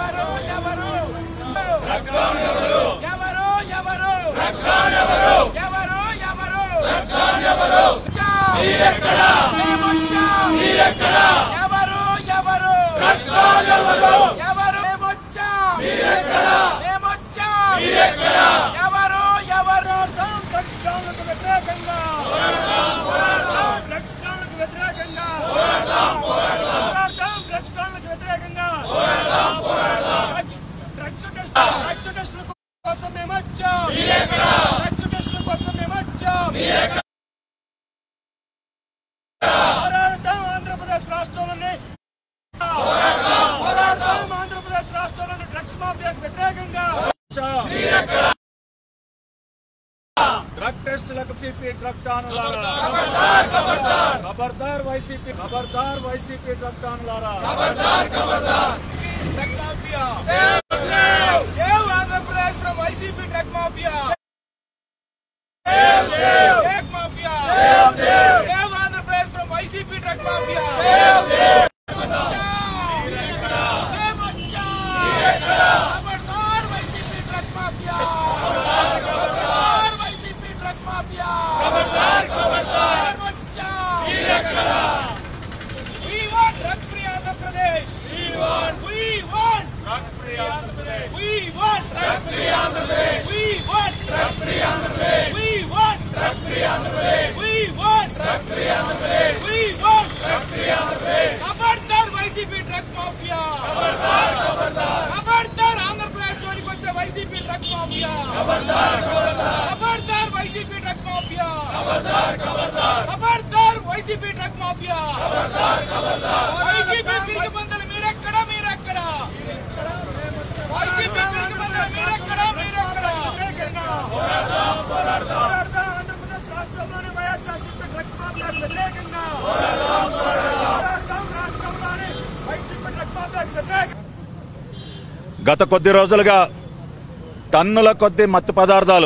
ఎవరు ఎవరు ఎవరు ఎవరు ఎవరు ఎవరు ఎవరు మేమొచ్చాం. ఎవరు ఎవరు ఎవరు మేమొచ్చాం. మేమొచ్చాం. ఎవరు ఎవరు డ్రగ్స్లకు వ్యతిరేకంగా డ్రగ్స్లకు వ్యతిరేకంగా పోరాడతాం డ్రగ్స్లకు వ్యతిరేకంగా డ్రగ్స్ డ్రగ్స్ టెస్ట్ డ్రగ్స్ టెస్టుల కోసం మేమొచ్చాం డ్రగ్స్ టెస్టుల కోసం మేమొచ్చాం పోరాడతాం ఆంధ్రప్రదేశ్ రాష్ట్రంలోని పోరాడతాం ఆంధ్రప్రదేశ్ రాష్ట్రంలోని డ్రగ్స్ మాఫియాకు వ్యతిరేకంగా డ్రగ్ టెస్టులకు సిపి డ్రగ్ టానులారా ఖబర్దార్ వైసీపీ ఖబర్దార్ వైసీపీ డ్రగ్ టానులారా drug mafia save Andhra Pradesh from YCP drug mafia drug mafia save Andhra Pradesh from YCP drug mafia ఖబర్దార్ వైసీపీ డ్రగ్ మాఫియా ఖబర్దార్ వైసీపీ డ్రగ్ మాఫియా ఖబర్దార్ ఖబర్దార్ We want drug-free Andhra Pradesh. We want. We want. Drug free Andhra Pradesh We want. Drug-free Andhra Pradesh. We want. Drug-free Andhra Pradesh. We want. Drug-free Andhra Pradesh. We want. Drug-free Andhra Pradesh. We want. Drug-free Andhra Pradesh. ఖబర్దార్ YCP drug mafia ఖబర్దార్ ఖబర్దార్ ఖబర్దార్ ఆంధ్రప్రదేశ్ లోనికి వస్తే YCP drug mafia ఖబర్దార్ ఖబర్దార్ ఖబర్దార్ YCP drug mafia ఖబర్దార్ ఖబర్దార్ ఖబర్దార్ వైసీపీ డ్రగ్ మాఫియా వైసీపీ పిరికి పందలు మీరెక్కడ మీరెక్కడ వైసీపీ పిరికి పందలు మీరెక్కడ మీరెక్కడ పోరాడదాం పోరాడదాం ఆంధ్రప్రదేశ్ రాష్ట్రంలోని వైఎస్ఆర్సీపీ డ్రగ్స్ మాఫియాకు వ్యతిరేకంగా పోరాడదాం రాష్ట్రంలోని వైసీపీ డ్రగ్స్ మాఫియాకు వ్యతిరేకంగా గత కొద్ది రోజులుగా టన్నుల కొద్ది మత్తు పదార్థాలు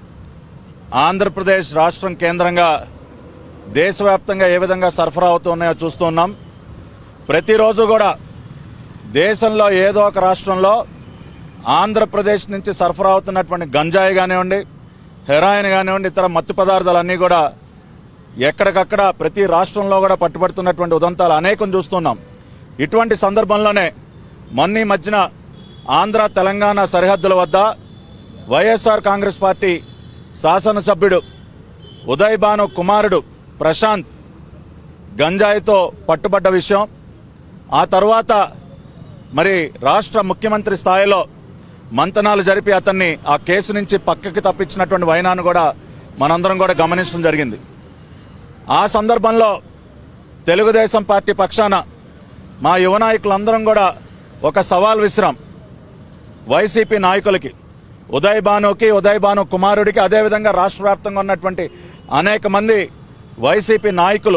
ఆంధ్రప్రదేశ్ రాష్ట్రం కేంద్రంగా దేశవ్యాప్తంగా ఏ విధంగా సరఫరా అవుతున్నాయో చూస్తున్నాం ప్రతిరోజు కూడా దేశంలో ఏదో ఒక రాష్ట్రంలో ఆంధ్రప్రదేశ్ నుంచి సరఫరా అవుతున్నటువంటి గంజాయి కానివ్వండి హెరాయిన్ కానివ్వండి ఇతర మత్తు పదార్థాలన్నీ కూడా ఎక్కడికక్కడ ప్రతి రాష్ట్రంలో కూడా పట్టుబడుతున్నటువంటి ఉదంతాలు అనేకం చూస్తున్నాం ఇటువంటి సందర్భంలోనే మొన్న ఈ మధ్యన ఆంధ్ర తెలంగాణ సరిహద్దుల వద్ద వైఎస్ఆర్ కాంగ్రెస్ పార్టీ శాసనసభ్యుడు ఉదయ్ భాను కుమారుడు ప్రశాంత్ గంజాయితో పట్టుబడ్డ విషయం ఆ తర్వాత మరి రాష్ట్ర ముఖ్యమంత్రి స్థాయిలో మంతనాలు జరిపి అతన్ని ఆ కేసు నుంచి పక్కకి తప్పించినటువంటి వైనాన్ని కూడా మనందరం కూడా గమనించడం జరిగింది ఆ సందర్భంలో తెలుగుదేశం పార్టీ పక్షాన మా యువ నాయకులందరం కూడా ఒక సవాల్ విసిరాం వైసీపీ నాయకులకి ఉదయ్ భానుకి ఉదయ్ భాను కుమారుడికి అదేవిధంగా రాష్ట్ర వ్యాప్తంగా ఉన్నటువంటి అనేక మంది వైసీపీ నాయకులు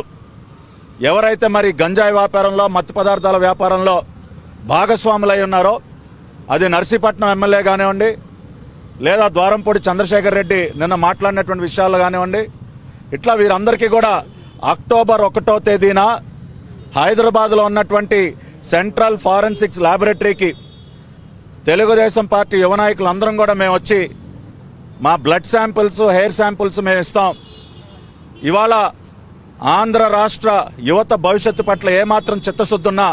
ఎవరైతే మరి గంజాయి వ్యాపారంలో మత్తు పదార్థాల వ్యాపారంలో భాగస్వాములై ఉన్నారో అది నర్సీపట్నం ఎమ్మెల్యే కానివ్వండి లేదా ద్వారంపూడి చంద్రశేఖర్ రెడ్డి నిన్న మాట్లాడినటువంటి విషయాలు కానివ్వండి ఇట్లా వీరందరికీ కూడా అక్టోబర్ ఒకటో తేదీన హైదరాబాద్లో ఉన్నటువంటి సెంట్రల్ ఫారెన్సిక్స్ ల్యాబొరేటరీకి తెలుగుదేశం పార్టీ యువ నాయకులు అందరం కూడా మేము వచ్చి మా బ్లడ్ శాంపిల్స్ హెయిర్ శాంపిల్స్ మేము ఇస్తాం ఇవాళ ఆంధ్ర రాష్ట్ర యువత భవిష్యత్తు పట్ల ఏమాత్రం చిత్తశుద్ధున్నా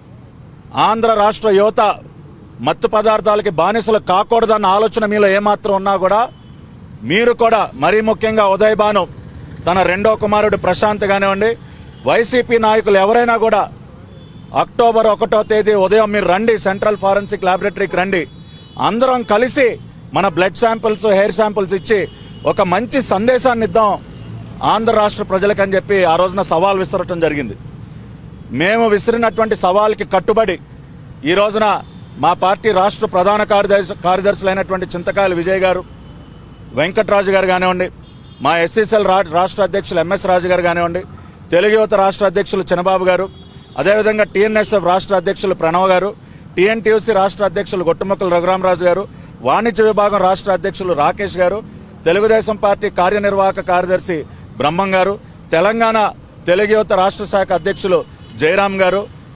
ఆంధ్ర రాష్ట్ర యువత మత్తు పదార్థాలకి బానిసలు కాకూడదన్న ఆలోచన మీలో ఏమాత్రం ఉన్నా కూడా మీరు కూడా మరీ ముఖ్యంగా ఉదయ్ భాను తన రెండో కుమారుడు ప్రశాంత్ కానివ్వండి వైసీపీ నాయకులు ఎవరైనా కూడా అక్టోబర్ ఒకటో తేదీ ఉదయం మీరు రండి సెంట్రల్ ఫారెన్సిక్ ల్యాబొరేటరీకి రండి అందరం కలిసి మన బ్లడ్ శాంపిల్స్ హెయిర్ శాంపిల్స్ ఇచ్చి ఒక మంచి సందేశాన్ని ఇద్దాం ఆంధ్ర రాష్ట్ర ప్రజలకని చెప్పి ఆ రోజున సవాల్ విసరటం జరిగింది మేము విసిరినటువంటి సవాల్కి కట్టుబడి ఈ రోజున మా పార్టీ రాష్ట్ర ప్రధాన కార్యదర్శి కార్యదర్శులైనటువంటి చింతకాయల విజయ్ గారు వెంకట్రాజు గారు కానివ్వండి మా ఎస్సీసీఎల్ రాష్ట్ర అధ్యక్షులు ఎంఎస్ రాజు గారు కానివ్వండి తెలుగు యువత రాష్ట్ర అధ్యక్షులు చిన్నబాబు గారు అదేవిధంగా టీఎన్ఎస్ఎఫ్ రాష్ట్ర అధ్యక్షులు ప్రణవ్ గారు టీఎన్టీయూసీ రాష్ట్ర అధ్యక్షులు గొట్టుముక్కల రఘురామరాజు గారు వాణిజ్య విభాగం రాష్ట్ర అధ్యక్షులు రాకేష్ గారు తెలుగుదేశం పార్టీ కార్యనిర్వాహక కార్యదర్శి బ్రహ్మం గారు తెలంగాణ తెలుగు యువత రాష్ట్ర శాఖ అధ్యక్షులు జయరాం గారు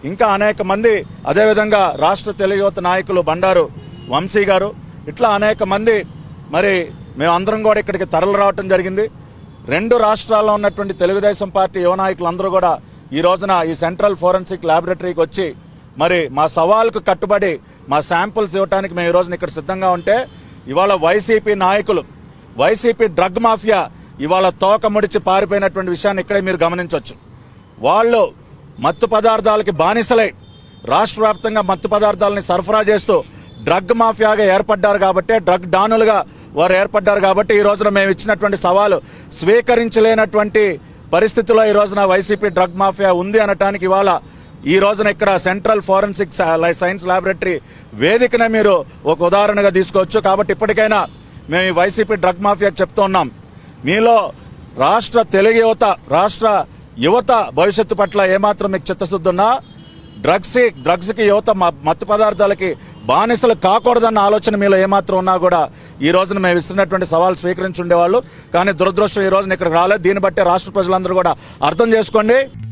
ఇంకా అనేక మంది అదేవిధంగా రాష్ట్ర తెలుగు యువత నాయకులు బండారు వంశీ గారు ఇట్లా అనేక మంది మరి మేమందరం కూడా ఇక్కడికి తరలి రావటం జరిగింది రెండు రాష్ట్రాల్లో ఉన్నటువంటి తెలుగుదేశం పార్టీ యువ నాయకులందరూ కూడా ఈ రోజున ఈ సెంట్రల్ ఫోరెన్సిక్ ల్యాబొరేటరీకి వచ్చి మరి మా సవాల్కు కట్టుబడి మా శాంపుల్స్ ఇవ్వడానికి మేము ఈ రోజున ఇక్కడ సిద్ధంగా ఉంటే ఇవాళ వైసీపీ నాయకులు వైసీపీ డ్రగ్ మాఫియా ఇవాళ తోక ముడిచి పారిపోయినటువంటి విషయాన్ని ఇక్కడే మీరు గమనించవచ్చు వాళ్ళు మత్తు పదార్థాలకి బానిసలై రాష్ట్ర వ్యాప్తంగా మత్తు పదార్థాలని సరఫరా చేస్తూ డ్రగ్ మాఫియాగా ఏర్పడ్డారు కాబట్టి డ్రగ్ డానులుగా వారు ఏర్పడ్డారు కాబట్టి ఈ రోజున మేము ఇచ్చినటువంటి సవాలు స్వీకరించలేనటువంటి పరిస్థితిలో ఈ రోజున వైసీపీ డ్రగ్ మాఫియా ఉంది అనటానికి ఇవాళ ఈ రోజున ఇక్కడ సెంట్రల్ ఫోరెన్సిక్ సైన్స్ ల్యాబొరేటరీ వేదికనే మీరు ఒక ఉదాహరణగా తీసుకోవచ్చు కాబట్టి ఇప్పటికైనా మేము ఈ వైసీపీ డ్రగ్ మాఫియాకి చెప్తూ ఉన్నాం మీలో రాష్ట్ర తెలుగు యువత రాష్ట్ర యువత భవిష్యత్తు పట్ల ఏమాత్రం మీకు చిత్తశుద్ధి ఉన్నా డ్రగ్స్ డ్రగ్స్కి యువత మ- మత్తు పదార్థాలకి బానిసలు కాకూడదన్న ఆలోచన మీలో ఏమాత్రం ఉన్నా కూడా ఈ రోజున మేము ఇస్తున్నటువంటి సవాల్ స్వీకరించి ఉండేవాళ్ళు కానీ దురదృష్టం ఈ రోజున ఇక్కడికి రాలేదు దీన్ని బట్టి రాష్ట్ర ప్రజలందరూ కూడా అర్థం చేసుకోండి